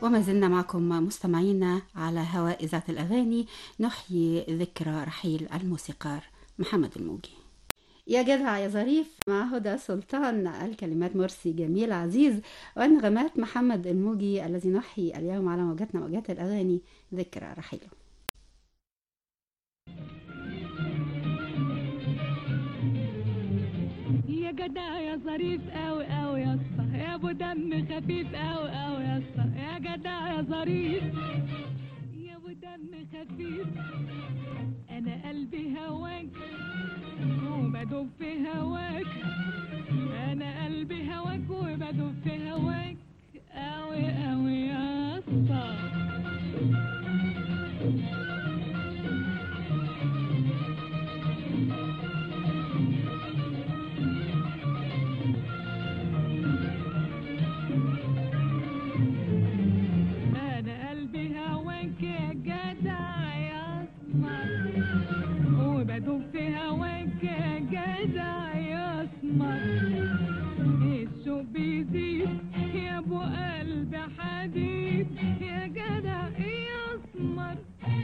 وما زلنا معكم مستمعينا على هواء إذاعة الأغاني نحيي ذكرى رحيل الموسيقار محمد الموجي يا جدع يا ظريف مع هدى سلطان الكلمات مرسي جميل عزيز وانغامات محمد الموجي الذي نحيي اليوم على موجاتنا موجات الأغاني ذكرى رحيله يا جدع يا ظريف قوي قوي يا اسطى يا ابو دم خفيف قوي قوي يا اسطى يا جدع يا ظريف يا ابو دم خفيف انا قلبي هواك وبدوب في هواك انا قلبي هواك وبدوب في هواك قوي قوي يا اسطى انا قلبي هواك يا جدع يا اسمر وبدوب في هواك يا جدع يا اسمر الشوق بيزيد يا ابو قلب حديد يا جدع يا اسمر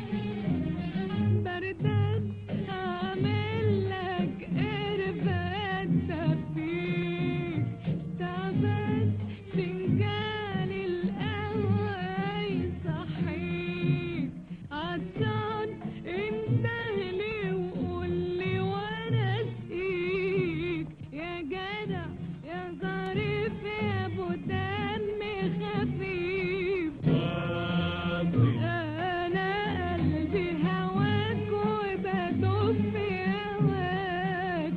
بردان اعمل لك قربة تفيك تعبان فنجان القهوة يصحيك عطشان انتهلي وقولي وانا اسقيك يا جدع يا ظريف يا ابو دم خفيف انا قلبي هواك وبدوب في هواك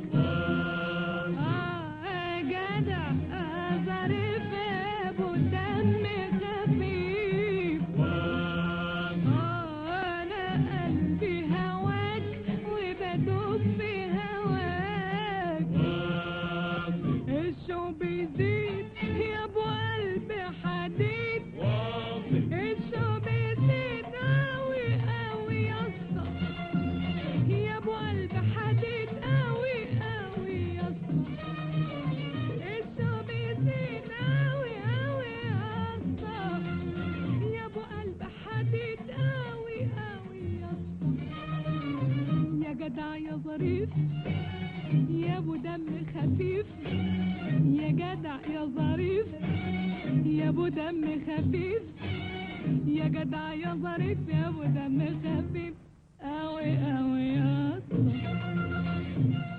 آه يا جدع آه ظريف يا ابو دم خفيف انا قلبي هواك وبدوب في هواك الشوق بيزيد يا ابو قلب حديد الشوق بيزيد قوي قوي يا اسطى يا ابو قلب حديد قوي قوي يا اسطى الشوق بيزيد قوي قوي يا اسطى يا ابو قلب حديد قوي قوي يا اسطى يا جدع يا ظريف يا ابو دم خفيف يا جدع يا ظريف يا ابو دم خفيف يا جدع يا ظريف يا ابو دم خفيف قوي قوي يا اسطى